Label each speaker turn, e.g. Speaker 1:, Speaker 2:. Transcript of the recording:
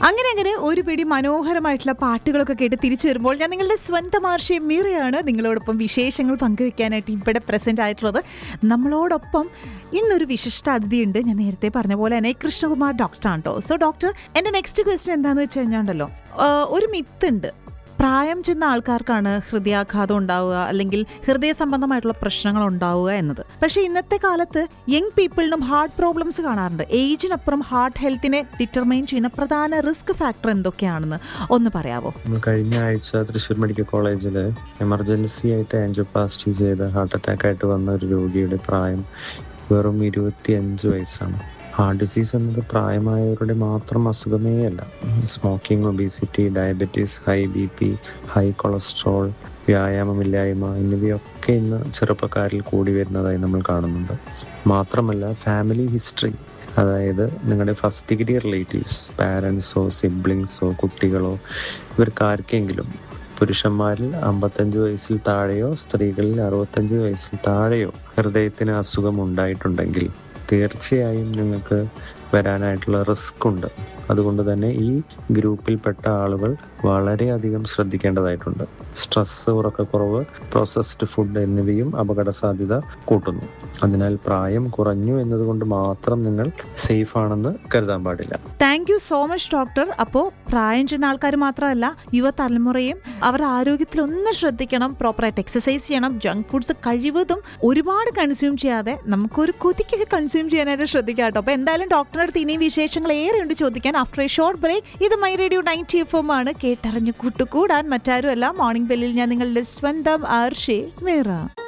Speaker 1: അങ്ങനെ അങ്ങനെ ഒരു പിടി മനോഹരമായിട്ടുള്ള പാട്ടുകളൊക്കെ കേട്ട് തിരിച്ചു വരുമ്പോൾ ഞാൻ നിങ്ങളുടെ സ്വന്തം ആർഷയും മീറയാണ് നിങ്ങളോടൊപ്പം വിശേഷങ്ങൾ പങ്കുവെക്കാനായിട്ട് ഇവിടെ പ്രസന്റ് ആയിട്ടുള്ളത് നമ്മളോടൊപ്പം ഇന്നൊരു വിശിഷ്ട അതിഥിയുണ്ട് ഞാൻ നേരത്തെ പറഞ്ഞ പോലെ തന്നെ കൃഷ്ണകുമാർ ഡോക്ടറാണ് കേട്ടോ സോ ഡോക്ടർ എൻ്റെ നെക്സ്റ്റ് ക്വസ്റ്റ്യൻ എന്താണെന്ന് വെച്ച് കഴിഞ്ഞാൽ ഉണ്ടല്ലോ ആ, ഒരു മിത്ത് ഉണ്ട് പ്രായം ചെന്ന ആൾക്കാർക്കാണ് ഹൃദയാഘാതം ഉണ്ടാവുക അല്ലെങ്കിൽ ഹൃദയ സംബന്ധമായിട്ടുള്ള പ്രശ്നങ്ങൾ ഉണ്ടാവുക എന്നത് പക്ഷേ ഇന്നത്തെ കാലത്ത് യങ് പീപ്പിളിനും ഹാർട്ട് പ്രോബ്ലംസ് കാണാറുണ്ട് ഏജിനപ്പുറം ഹാർട്ട് ഹെൽത്തിനെ ഡിറ്റർമൈൻ ചെയ്യുന്ന പ്രധാന റിസ്ക് ഫാക്ടർ എന്തൊക്കെയാണെന്ന് ഒന്ന് പറയാവോ
Speaker 2: നമ്മൾ കഴിഞ്ഞ ആഴ്ച തൃശ്ശൂർ മെഡിക്കൽ കോളേജിൽ എമർജൻസി ആയിട്ട് ആൻജിയോപ്ലാസ്റ്റി ചെയ്ത് ഹാർട്ട് അറ്റാക്ക് ആയിട്ട് വന്ന ഒരു രോഗിയുടെ പ്രായം വെറും ഇരുപത്തി അഞ്ച് വയസ്സാണ് ഹാർട്ട് ഡിസീസ് എന്നത് പ്രായമായവരുടെ മാത്രം അസുഖമേ അല്ല smoking obesity diabetes high B P high cholesterol വ്യായാമമില്ലായ്മ എന്നിവയൊക്കെ ഇന്ന് ചെറുപ്പക്കാരിൽ കൂടി വരുന്നതായി നമ്മൾ കാണുന്നുണ്ട് മാത്രമല്ല ഫാമിലി ഹിസ്റ്ററി അതായത് നിങ്ങളുടെ ഫസ്റ്റ് ഡിഗ്രി റിലേറ്റീവ്സ് പാരൻസോ സിബ്ലിങ്സോ കുട്ടികളോ ഇവർക്കാർക്കെങ്കിലും പുരുഷന്മാരിൽ അമ്പത്തഞ്ച് വയസ്സിൽ താഴെയോ സ്ത്രീകളിൽ അറുപത്തഞ്ച് വയസ്സിൽ താഴെയോ ഹൃദയത്തിന് അസുഖം ഉണ്ടായിട്ടുണ്ടെങ്കിൽ തീർച്ചയായും നിങ്ങൾക്ക് വരാനായിട്ടുള്ള റിസ്ക് ഉണ്ട് അതുകൊണ്ട് തന്നെ ഈ ഗ്രൂപ്പിൽപ്പെട്ട ആളുകൾ വളരെയധികം ശ്രദ്ധിക്കേണ്ടതായിട്ടുണ്ട് സ്ട്രെസ് ഉറക്കക്കുറവ് പ്രോസസ്ഡ് ഫുഡ് എന്നിവയും അപകട സാധ്യത കൂട്ടുന്നു അതിനാൽ പ്രായം കുറഞ്ഞു എന്നതുകൊണ്ട് മാത്രം നിങ്ങൾ സേഫ് ആണെന്ന് കരുതാൻ പാടില്ല
Speaker 1: thank you so much doctor അപ്പോൾ പ്രായം ചെന്ന ആൾക്കാർ മാത്രമല്ല യുവതലമുറയും അവരുടെ ആരോഗ്യത്തിൽ ഒന്ന് ശ്രദ്ധിക്കണം പ്രോപ്പറായിട്ട് എക്സസൈസ് ചെയ്യണം ജങ്ക് ഫുഡ്സ് കഴിവതും ഒരുപാട് കൺസ്യൂം ചെയ്യാതെ നമുക്കൊരു കൊതിക്കൊക്കെ കൺസ്യൂം ചെയ്യാനായിട്ട് ശ്രദ്ധിക്കാം കേട്ടോ അപ്പോൾ എന്തായാലും ഡോക്ടറുടെ അടുത്ത് ഇനിയും വിശേഷങ്ങൾ ഏറെയുണ്ട് ചോദിക്കാൻ ആഫ്റ്റർ എ ഷോർട്ട് ബ്രേക്ക് ഇത് my radio ninety F M ആണ് കേട്ടറിഞ്ഞ് കൂട്ടുകൂടാൻ മറ്റാരുമല്ല മോർണിംഗ് ബെല്ലിൽ ഞാൻ നിങ്ങളുടെ സ്വന്തം ആർഷേ മേറ